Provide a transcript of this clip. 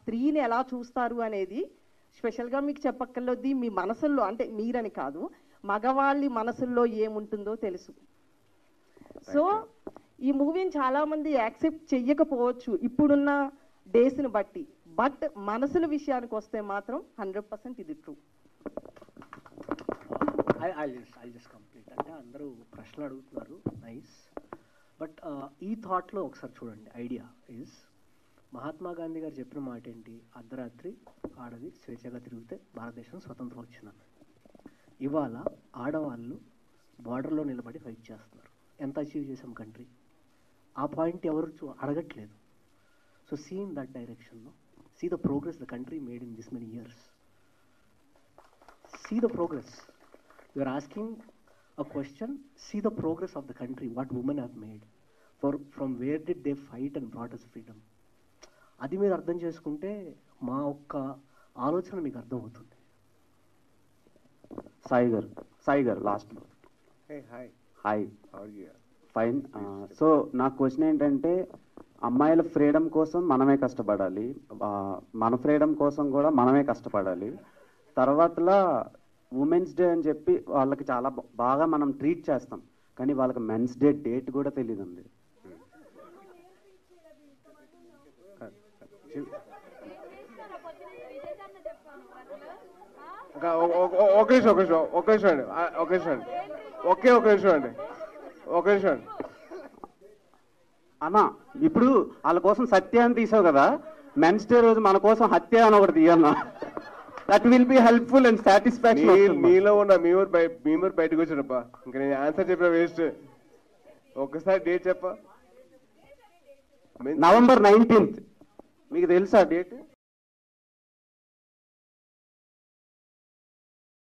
స్త్రీని ఎలా చూస్తారు అనేది స్పెషల్గా మీకు చెప్పక్కర్లేది మీ మనసుల్లో అంటే మీరని కాదు మగవాళ్ళి మనసుల్లో ఏముంటుందో తెలుసు సో ఈ మూవీని చాలా మంది యాక్సెప్ట్ చెయ్యకపోవచ్చు ఇప్పుడున్న డేస్ని బట్టి బట్ మనసుల విషయానికి వస్తే మాత్రం హండ్రెడ్ పర్సెంట్ ఇది true I I just I just complete అంటే అందరూ ప్రశ్నలు అడుగుతున్నారు నైస్ బట్ ఈ థాట్లో ఒకసారి చూడండి ఐడియా ఈజ్ మహాత్మా గాంధీ గారు చెప్పిన మాట ఏంటి అర్ధరాత్రి ఆడది స్వేచ్ఛగా తిరిగితే భారతదేశం స్వతంత్రం వచ్చిందని ఇవాళ ఆడవాళ్ళు బార్డర్లో నిలబడి ఫైట్ చేస్తున్నారు ఎంత అచీవ్ చేసాం కంట్రీ ఆ పాయింట్ ఎవరు చూ- అడగట్లేదు సో సీ ఇన్ దట్ డైరెక్షన్లో see the progress the country made in this many years see the progress. You are asking a question, see the progress of the country, what women have made. For from where did they fight and brought us freedom? అది మీరు అర్థం చేసుకుంటే మా ఒక్క ఆలోచన మీకు అర్థమవుతుంది సాయి గారు సాయి గారు last Hey, hi. Hi How are you? Fine so నా క్వశ్చన్ ఏంటంటే అమ్మాయిల ఫ్రీడమ్ కోసం మనమే కష్టపడాలి ఆ, మన ఫ్రీడమ్ కోసం కూడా మనమే కష్టపడాలి తర్వాతలా ఉమెన్స్ డే అని చెప్పి వాళ్ళకి చాలా బా- బాగా మనం ట్రీట్ చేస్తాం కానీ వాళ్ళకి మెన్స్ డే డేట్ కూడా తెలియదండి ఇంకా ఒ- ఒ- ఒ- ఒక నిమిషం ఒక నిమిషం ఒక నిమిషం అండి ఆ, ఒక నిమిషం అండి ఒకే ఒక నిమిషం అండి ఒక నిమిషం అండి అన్న ఇప్పుడు వాళ్ళ కోసం సత్య అని తీసావు కదా మెన్స్ డే రోజు మన కోసం హత్య అని ఒకటి తీయన్న that will be helpful and నీ సాటిస్ఫాక్షన్ నీలో ఉన్న మీమూరు బయ మీమూరు బయటకు వచ్చినప్ప ఇంకా నేను ఆన్సర్ చెప్పిన వేస్ట్ ఒక్కసారి డేట్ చెప్ప నవంబర్ నైన్టీన్త్ మీకు తెలుసా డేట్